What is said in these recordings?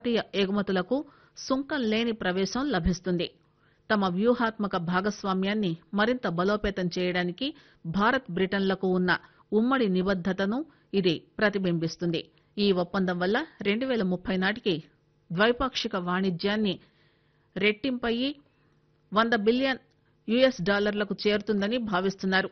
భారతీయ ఎగుమతులకు సుంకం లేని ప్రవేశం లభిస్తుంది తమ వ్యూహాత్మక భాగస్వామ్యాన్ని మరింత బలోపేతం చేయడానికి భారత్ బ్రిటన్లకు ఉన్న ఉమ్మడి నిబద్దతను ఇది ప్రతిబింబిస్తుంది ఈ ఒప్పందం వల్ల రెండు పేల ముప్పై నాటికి ద్వైపాక్షిక వాణిజ్యాన్ని రెట్టింపయ్యి వంద బిలియన్ యుఎస్ డాలర్లకు చేరుతుందని భావిస్తున్నారు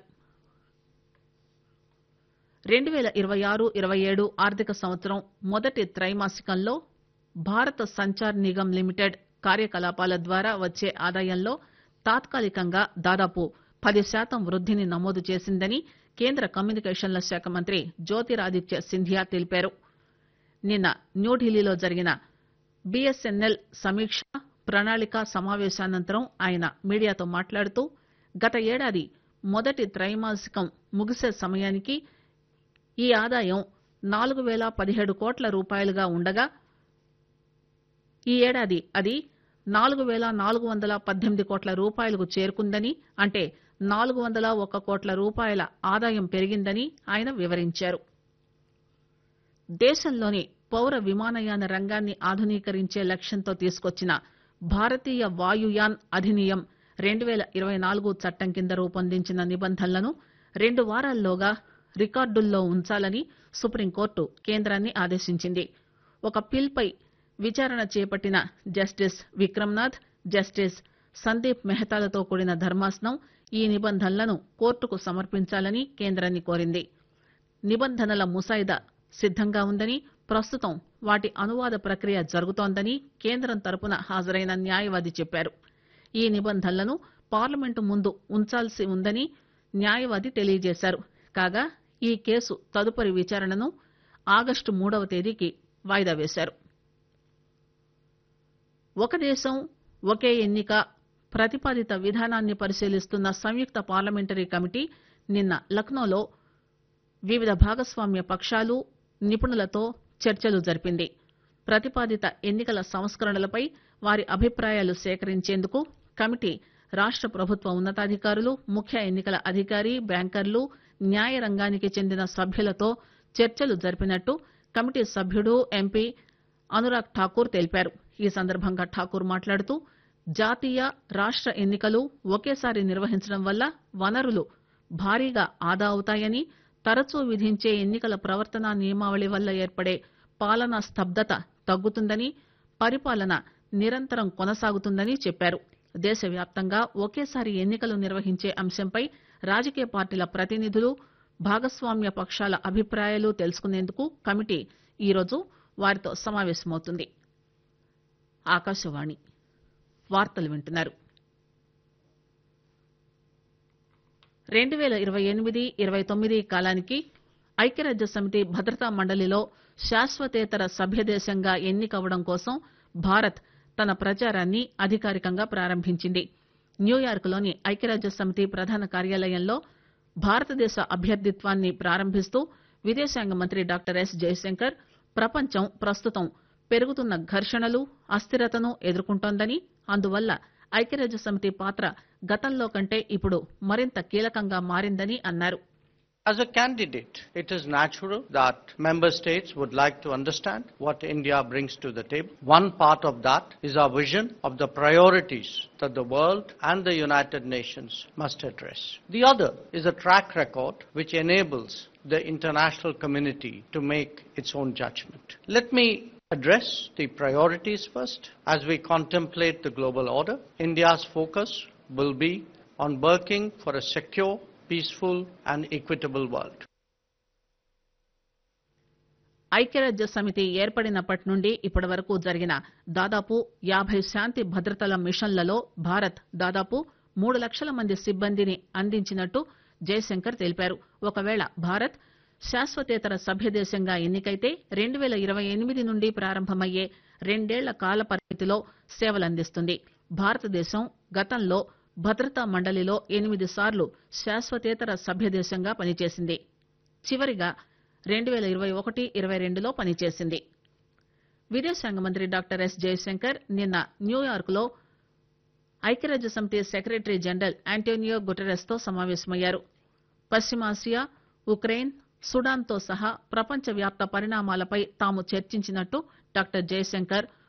రెండు పేల ఇరవై ఆరు ఇరవై ఏడు ఆర్థిక సంవత్సరం మొదటి త్రైమాసికంలో భారత సంచార్ నిగమ్ లిమిటెడ్ కార్యకలాపాల ద్వారా వచ్చే ఆదాయంలో తాత్కాలికంగా దాదాపు పది శాతం వృద్దిని నమోదు చేసిందని కేంద్ర కమ్యూనికేషన్ల శాఖ మంత్రి జ్యోతిరాదిత్య సింధియా తెలిపారు నిన్న న్యూఢిల్లీలో జరిగిన బీఎస్ఎన్ఎల్ సమీక్ష ప్రణాళిక సమావేశానంతరం ఆయన మీడియాతో మాట్లాడుతూ గత ఏడాది మొదటి త్రైమాసికం ముగిసే సమయానికి ఈ ఆదాయం నాలుగు పేల పదిహేడు కోట్ల రూపాయలుగా ఉండగా ఈ ఏడాది అది నాలుగు పేల నాలుగు వందల పద్దెనిమిది కోట్ల రూపాయలకు చేరుకుందని అంటే నాలుగు వందల ఒక్క కోట్ల రూపాయల ఆదాయం పెరిగిందని ఆయన వివరించారు దేశంలోని పౌర విమానయాన రంగాన్ని ఆధునీకరించే లక్ష్యంతో తీసుకొచ్చిన భారతీయ వాయుయాన్ అధినియం రెండు పేల ఇరవై నాలుగు చట్టం కింద రూపొందించిన నిబంధనలను రెండు వారాల్లోగా రికార్డుల్లో ఉంచాలని సుప్రీంకోర్టు కేంద్రాన్ని ఆదేశించింది ఒక పిల్పై విచారణ చేపట్టిన జస్టిస్ విక్రమ్నాథ్ జస్టిస్ సందీప్ మెహతాలతో కూడిన ధర్మాసనం ఈ నిబంధనలను కోర్టుకు సమర్పించాలని కేంద్రాన్ని కోరింది నిబంధనల ముసాయిదా సిద్దంగా ఉందని ప్రస్తుతం వాటి అనువాద ప్రక్రియ జరుగుతోందని కేంద్రం తరపున హాజరైన న్యాయవాది చెప్పారు ఈ నిబంధనలను పార్లమెంటు ముందు ఉంచాల్సి ఉందని న్యాయవాది తెలియజేశారు కాగా ఈ కేసు తదుపరి విచారణను ఆగస్టు మూడవ తేదీకి వాయిదా వేశారు ఒక దేశం ఒకే ఎన్నిక ప్రతిపాదిత విధానాన్ని పరిశీలిస్తున్న సంయుక్త పార్లమెంటరీ కమిటీ నిన్న లక్నోలో వివిధ భాగస్వామ్య పక్షాలు నిపుణులతో చర్చలు జరిపింది ప్రతిపాదిత ఎన్నికల సంస్కరణలపై వారి అభిప్రాయాలు సేకరించేందుకు కమిటీ రాష్ట ప్రభుత్వ ఉన్నతాధికారులు ముఖ్య ఎన్నికల అధికారి బ్యాంకర్లు న్యాయ రంగానికి చెందిన సభ్యులతో చర్చలు జరిపినట్టు కమిటీ సభ్యుడు ఎంపీ అనురాగ్ ఠాకూర్ తెలిపారు ఈ సందర్భంగా ఠాకూర్ మాట్లాడుతూ జాతీయ రాష్ట ఎన్నికలు ఒకేసారి నిర్వహించడం వల్ల వనరులు భారీగా ఆదా అవుతాయని తరచూ విధించే ఎన్నికల ప్రవర్తనా నియమావళి వల్ల ఏర్పడే పాలనా స్తబ్దత తగ్గుతుందని పరిపాలన నిరంతరం కొనసాగుతుందని చెప్పారు దేశవ్యాప్తంగా ఒకేసారి ఎన్నికలు నిర్వహించే అంశంపై రాజకీయ పార్టీల ప్రతినిధులు భాగస్వామ్య పక్షాల అభిప్రాయాలు తెలుసుకునేందుకు కమిటీ ఈరోజు వారితో సమావేశమవుతుంది ఆకాశవాణి వార్తలు వింటున్నారు రెండు పేల ఇరవై ఎనిమిది ఇరవై తొమ్మిది కాలానికి ఐక్యరాజ్య సమితి భద్రతా మండలిలో శాశ్వతేతర సభ్యదేశంగా ఎన్నికవడం కోసం భారత్ తన ప్రచారాన్ని అధికారికంగా ప్రారంభించింది న్యూయార్క్ లోని ఐక్యరాజ్య సమితి ప్రధాన కార్యాలయంలో భారతదేశ అభ్యర్థిత్వాన్ని ప్రారంభిస్తూ విదేశాంగ మంత్రి డాక్టర్ ఎస్ జయశంకర్ ప్రపంచం ప్రస్తుతం పెరుగుతున్న ఘర్షణలు అస్థిరతను ఎదుర్కొంటోందని అందువల్ల ఐక్యరాజ్య సమితి పాత్ర గతంలో కంటే ఇప్పుడు మరింత కీలకంగా మారిందని అన్నారు As a candidate, it is natural that member states would like to understand what India brings to the table. One part of that is our vision of the priorities that the world and the United Nations must address. The other is a track record which enables the international community to make its own judgment. Let me address the priorities first. As we contemplate the global order, India's focus will be on working for a secure, peaceful and equitable world. ఐక్యరాజ్య సమితి ఏర్పడినప్పటి నుండి ఇప్పటి వరకు జరిగిన దాదాపు యాభై శాంతి భద్రతల మిషన్లలో భారత్ దాదాపు మూడు లక్షల మంది సిబ్బందిని అందించినట్టు జయశంకర్ తెలిపారు ఒకవేళ భారత్ శాశ్వతేతర సభ్యదేశంగా ఎన్నికైతే రెండు పేల ఇరవై ఎనిమిది నుండి ప్రారంభమయ్యే రెండేళ్ల కాల పరిమితిలో సేవలందిస్తుంది భారతదేశం గతంలో భద్రతా మండలిలో ఎనిమిది సార్లు శాశ్వతేతర సభ్యదేశంగా పనిచేసింది చివరిగా రెండు పేల ఇరవై ఒకటి ఇరవై రెండులో పనిచేసింది విదేశాంగ మంత్రి డాక్టర్ ఎస్ జయశంకర్ నిన్న న్యూయార్క్ లో ఐక్యరాజ్య సమితి సెక్రటరీ జనరల్ ఆంటోనియో గుటెరస్ తో సమావేశమయ్యారు పశ్చిమాసియా ఉక్రెయిన్ సుడాన్తో సహా ప్రపంచవ్యాప్త పరిణామాలపై తాము చర్చించినట్టు డాక్టర్ జయశంకర్